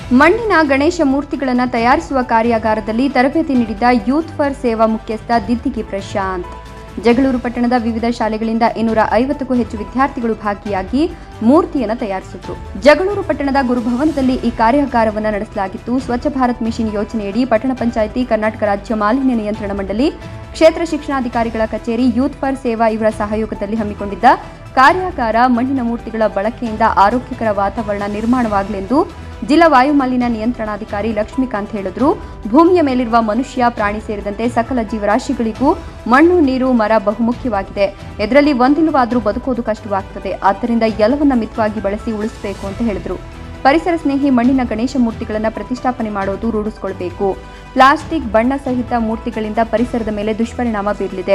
ಮಣ್ಣಿನ ಗಣೇಶ ಮೂರ್ತಿಗಳನ್ನು ತಯಾರಿಸುವ ಕಾರ್ಯಾಗಾರದಲ್ಲಿ ತರಬೇತಿ ನೀಡಿದ ಯೂತ್ ಫಾರ್ ಸೇವಾ ಮುಖ್ಯಸ್ಥ ದಿದ್ದಿಗಿ ಪ್ರಶಾಂತ್ ಜಗಳೂರು ಪಟ್ಟಣದ ವಿವಿಧ ಶಾಲೆಗಳಿಂದ ಇನ್ನೂರ ಐವತ್ತಕ್ಕೂ ಹೆಚ್ಚು ವಿದ್ಯಾರ್ಥಿಗಳು ಭಾಗಿಯಾಗಿ ಮೂರ್ತಿಯನ್ನು ತಯಾರಿಸಿದ್ರು ಜಗಳೂರು ಪಟ್ಟಣದ ಗುರುಭವನದಲ್ಲಿ ಈ ಕಾರ್ಯಾಗಾರವನ್ನು ನಡೆಸಲಾಗಿತ್ತು ಸ್ವಚ್ಛ ಭಾರತ್ ಮಿಷನ್ ಯೋಜನೆಯಡಿ ಪಟ್ಟಣ ಪಂಚಾಯಿತಿ ಕರ್ನಾಟಕ ರಾಜ್ಯ ಮಾಲಿನ್ಯ ನಿಯಂತ್ರಣ ಮಂಡಳಿ ಕ್ಷೇತ್ರ ಶಿಕ್ಷಣಾಧಿಕಾರಿಗಳ ಕಚೇರಿ ಯೂತ್ ಫಾರ್ ಸೇವಾ ಇವರ ಸಹಯೋಗದಲ್ಲಿ ಹಮ್ಮಿಕೊಂಡಿದ್ದ ಕಾರ್ಯಾಗಾರ ಮಣ್ಣಿನ ಮೂರ್ತಿಗಳ ಬಳಕೆಯಿಂದ ಆರೋಗ್ಯಕರ ವಾತಾವರಣ ನಿರ್ಮಾಣವಾಗಲೆಂದು ಜಿಲ್ಲಾ ವಾಯುಮಾಲಿನ್ಯ ನಿಯಂತ್ರಣಾಧಿಕಾರಿ ಲಕ್ಷ್ಮೀಕಾಂತ್ ಹೇಳಿದ್ರು ಭೂಮಿಯ ಮೇಲಿರುವ ಮನುಷ್ಯ ಪ್ರಾಣಿ ಸೇರಿದಂತೆ ಸಕಲ ಜೀವರಾಶಿಗಳಿಗೂ ಮಣ್ಣು ನೀರು ಮರ ಬಹುಮುಖ್ಯವಾಗಿದೆ ಇದರಲ್ಲಿ ಒಂದಿಲ್ಲವಾದರೂ ಬದುಕೋದು ಕಷ್ಟವಾಗ್ತದೆ ಆದ್ದರಿಂದ ಎಲ್ಲವನ್ನ ಮಿತವಾಗಿ ಬಳಸಿ ಉಳಿಸಬೇಕು ಅಂತ ಹೇಳಿದ್ರು ಪರಿಸರ ಸ್ನೇಹಿ ಮಣ್ಣಿನ ಗಣೇಶ ಮೂರ್ತಿಗಳನ್ನು ಪ್ರತಿಷ್ಠಾಪನೆ ಮಾಡೋದು ರೂಢಿಸಿಕೊಳ್ಬೇಕು ಪ್ಲಾಸ್ಟಿಕ್ ಬಣ್ಣ ಸಹಿತ ಮೂರ್ತಿಗಳಿಂದ ಪರಿಸರದ ಮೇಲೆ ದುಷ್ಪರಿಣಾಮ ಬೀರಲಿದೆ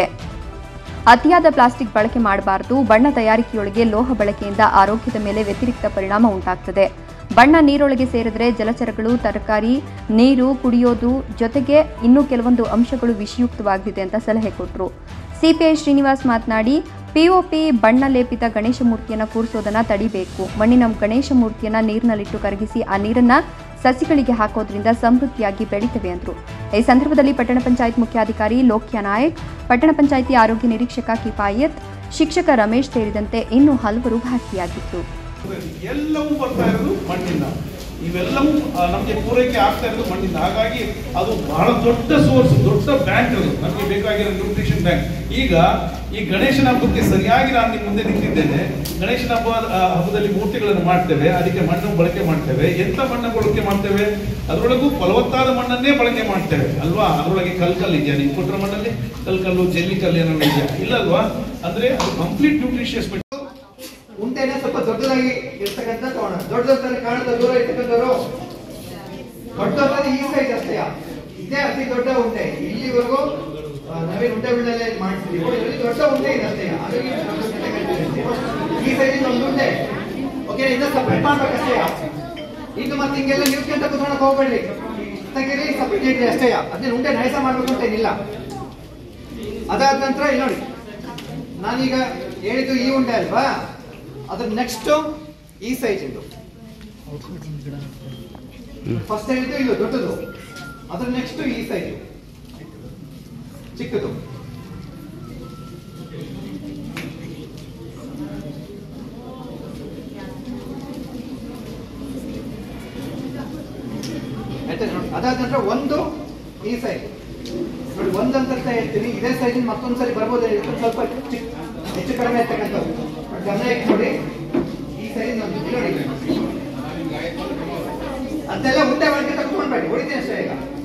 ಅತಿಯಾದ ಪ್ಲಾಸ್ಟಿಕ್ ಬಳಕೆ ಮಾಡಬಾರದು ಬಣ್ಣ ತಯಾರಿಕೆಯೊಳಗೆ ಲೋಹ ಬಳಕೆಯಿಂದ ಆರೋಗ್ಯದ ಮೇಲೆ ವ್ಯತಿರಿಕ್ತ ಪರಿಣಾಮ ಉಂಟಾಗ್ತದೆ ಬಣ್ಣ ನೀರೊಳಗೆ ಸೇರಿದ್ರೆ ಜಲಚರಗಳು ತರಕಾರಿ ನೀರು ಕುಡಿಯೋದು ಜೊತೆಗೆ ಇನ್ನೂ ಕೆಲವೊಂದು ಅಂಶಗಳು ವಿಷಯುಕ್ತವಾಗಿದೆ ಅಂತ ಸಲಹೆ ಕೊಟ್ಟರು ಸಿಪಿಐ ಶ್ರೀನಿವಾಸ್ ಮಾತನಾಡಿ ಪಿಒಪಿ ಬಣ್ಣ ಲೇಪಿತ ಗಣೇಶ ಮೂರ್ತಿಯನ್ನು ಕೂರಿಸೋದನ್ನ ತಡಿಬೇಕು ಮಣ್ಣಿನ ಗಣೇಶ ಮೂರ್ತಿಯನ್ನ ನೀರಿನಲ್ಲಿಟ್ಟು ಕರಗಿಸಿ ಆ ನೀರನ್ನ ಸಸಿಗಳಿಗೆ ಹಾಕೋದ್ರಿಂದ ಸಮೃದ್ಧಿಯಾಗಿ ಬೆಳೀತವೆ ಅಂದರು ಈ ಸಂದರ್ಭದಲ್ಲಿ ಪಟ್ಟಣ ಪಂಚಾಯತ್ ಮುಖ್ಯಾಧಿಕಾರಿ ಲೋಕ್ಯ ನಾಯಕ್ ಪಟ್ಟಣ ಪಂಚಾಯಿತಿ ಆರೋಗ್ಯ ನಿರೀಕ್ಷಕ ಕಿಫಾಯತ್ ಶಿಕ್ಷಕ ರಮೇಶ್ ಸೇರಿದಂತೆ ಇನ್ನೂ ಹಲವರು ಭಾಗಿಯಾಗಿತ್ತು ಎಲ್ಲವೂ ಬರ್ತಾ ಇರೋದು ಮಣ್ಣಿಂದ ಇವೆಲ್ಲವೂ ಆ, ನಮಗೆ ಪೂರೈಕೆ ಆಗ್ತಾ ಇರೋದು ಮಣ್ಣಿಂದ ಹಾಗಾಗಿ ಅದು ಬಹಳ ದೊಡ್ಡ ಸೋರ್ಸ್ ದೊಡ್ಡ ಬ್ಯಾಂಕ್ ಅದು ನಮಗೆ ಬೇಕಾಗಿರೋ ನ್ಯೂಟ್ರಿಷನ್ ಬ್ಯಾಂಕ್ ಈಗ ಈ ಗಣೇಶನ ಹಬ್ಬಕ್ಕೆ ಸರಿಯಾಗಿ ನಾನು ನಿಮ್ಮ ಮುಂದೆ ನಿಂತಿದ್ದೇನೆ ಗಣೇಶನ ಹಬ್ಬ ಆ, ಹಬ್ಬದಲ್ಲಿ ಮೂರ್ತಿಗಳನ್ನು ಮಾಡ್ತೇವೆ ಅದಕ್ಕೆ ಮಣ್ಣು ಬಳಕೆ ಮಾಡ್ತೇವೆ ಎಂತ ಮಣ್ಣು ಬಳಕೆ ಮಾಡ್ತೇವೆ ಅದರೊಳಗೂ ಫಲವತ್ತಾದ ಮಣ್ಣನ್ನೇ ಬಳಕೆ ಮಾಡ್ತೇವೆ ಅಲ್ವಾ ಅದರೊಳಗೆ ಕಲ್ಕಲ್ ಇದೆಯಾ ನೀವು ಕೊಟ್ಟರ ಮಣ್ಣಲ್ಲಿ ಕಲ್ಕಲ್ಲು ಜಲ್ಲಿ ಕಲ್ಲು ಏನಾದ್ರು ಇದೆಯಾ ಇಲ್ಲ ಅಲ್ವಾ ಅಂದ್ರೆ ಅದು ಕಂಪ್ಲೀಟ್ ನ್ಯೂಟ್ರಿಷಿಯಸ್ ಉಂಟೆನೆ ಸ್ವಲ್ಪ ದೊಡ್ಡದಾಗಿ ಇರ್ತಕ್ಕಂಥ ತಗೋಣ ದೊಡ್ಡದಂತ ಕಾಣದ ದೂರ ಇರ್ತಕ್ಕಂಥವ್ರು ದೊಡ್ಡದಾದ್ರೆ ಈ ಸೈಜ್ ಅಷ್ಟೇ ಇದೇ ಅತಿ ದೊಡ್ಡ ಉಂಟೆ ಇಲ್ಲಿವರೆಗೂ ಆ, ನಾವೇನು ಉಂಟೆ ಬಿಡಲೆ ಮಾಡ್ತೀವಿ ಇದರಲ್ಲಿ ದೊಡ್ಡ ಉಂಟೆ ಇದೆ ಅಷ್ಟೇ ಅದು ಈ ದೊಡ್ಡ ಉಂಟೆ ಕಟ್ಟಿರುತ್ತೆ. ಈ ಸೈಜ್ ಒಂದು ಉಂಟೆ ಓಕೆ ಇದನ್ನ ಸಪ್ರೇಟ್ ಮಾಡ್ಬೇಕಷ್ಟೇ ಇನ್ನು ಮತ್ತೆ ಹಿಂಗೆಲ್ಲ ನೀವು ಕೆಂತ ಕುತ್ಕೊಳಕ್ ಹೋಗ್ಬೇಡ್ರಿ ತೆಗೀರಿ ಸಪ್ರೇಟ್ ಇಡ್ರಿ ಅಷ್ಟೇ ಅದನ್ನ ಉಂಟೆ ನೈಸ ಮಾಡ್ಬೇಕು ಅಂತ ಏನಿಲ್ಲ ಅದಾದ ನಂತರ ಇಲ್ಲಿ ನೋಡಿ ನಾನೀಗ ಹೇಳಿದ್ದು ಈ ಉಂಡೆ ಅಲ್ವಾ ಅದ್ರ ನೆಕ್ಸ್ಟ್ ಈ ಸೈಜ್ ಇದು ಫಸ್ಟ್ ಹೇಳಿದ್ದು ಇದು ದೊಡ್ಡದು ಅದ್ರ ನೆಕ್ಸ್ಟ್ ಈ ಸೈಜ್ ಚಿಕ್ಕದು ಆಯ್ತಾ ನೋಡಿ ಅದಾದ ನಂತರ ಒಂದು ಈ ಸೈಜ್ ನೋಡಿ ಒಂದು ಅಂತ ಹೇಳ್ತೀನಿ ಇದೇ ಸೈಜ್ ಮತ್ತೊಂದು ಸರಿ ಬರ್ಬೋದು ಇದಕ್ಕೊಂದು ಸ್ವಲ್ಪ ಚಿಕ್ಕ ಹೆಚ್ಚು ಕಡಿಮೆ ಇರ್ತಕ್ಕಂಥದ್ದು ನೋಡಿ, ಗಮನ ಇಟ್ಟು ನೋಡಿ ಈ ಸೈಜ್ ನೋಡಿ ಅಂತೆಲ್ಲ ಉಂಟೆ